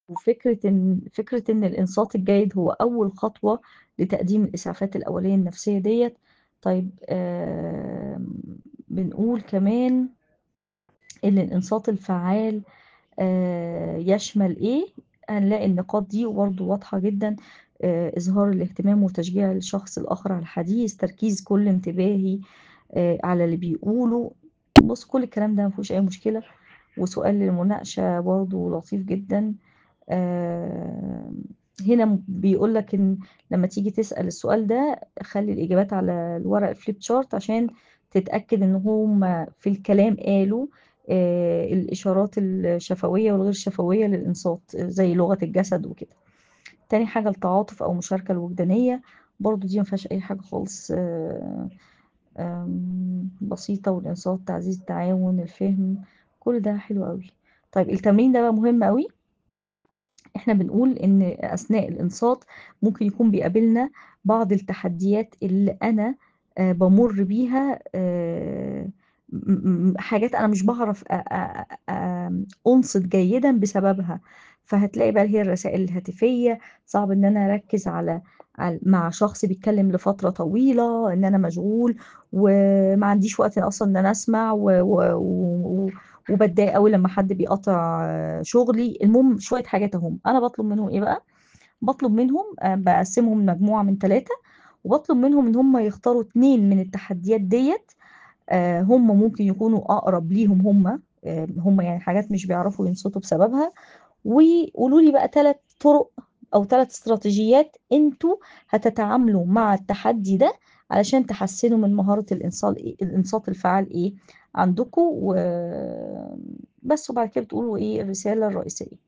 وفكرة إن فكرة إن الإنصات الجيد هو أول خطوة لتقديم الإسعافات الأولية النفسية ديّة، طيب آمم بنقول كمان إن الإنصات الفعّال آآ يشمل إيه؟ هنلاقي النقاط دي وبرضه واضحة جدًا آآ إظهار الاهتمام وتشجيع الشخص الآخر على الحديث، تركيز كل انتباهي آآ على اللي بيقوله، بُص كل الكلام ده ما فيهوش أي مشكلة، وسؤال للمناقشة برضه لطيف جدًا، آآ هنا م بيقول لك إن لمّا تيجي تسأل السؤال ده خلّي الإجابات على الورق الflip chart عشان تتأكد إن هُم في الكلام قالوا آآ الإشارات الشفوية والغير شفوية للإنصات، زي لغة الجسد وكده. تاني حاجة التعاطف أو المشاركة الوجدانية، برضه دي ما فيهاش أي حاجة خالص آآ آمم بسيطة والإنصات، تعزيز التعاون، الفهم، كل ده حلو أوي. طيب التمرين ده بقى مهم أوي إحنا بنقول إن أثناء الإنصات ممكن يكون بيقابلنا بعض التحديات اللي أنا آآ بامُر بيها آآ م م حاجات أنا مش باعرف أ أ آمم أنصت جيدًا بسببها، فهتلاقي بقى اللي هي الرسائل الهاتفية، صعب إن أنا أركّز على على مع شخص بيتكلم لفترة طويلة، إن أنا مشغول وما عنديش وقت أصلًا إن أنا أسمع و و و وباتضايق أوي لمّا حد بيقاطع شغلي، المهم شوية حاجات أهُم، أنا باطلب منهم إيه بقى، باطلب منهم آآ باقسّمهم مجموعة من 3 وباطلب منهم إن هُم يختاروا 2 من التحديات ديّة آآ هُم ممكن يكونوا أقرب ليهم هُم، آآ هُم يعني حاجات مش بيعرفوا ينصتوا بسببها، وقولوا لي بقى 3 طُرق أو 3 استراتيجيات أنتم هتتعاملوا مع التحدي ده علشان تحسّنوا من مهارة الإنصال إيه الإنصات الفعّال إيه عندكم و بس وبعد كده بتقولوا إيه الرسالة الرئيسية.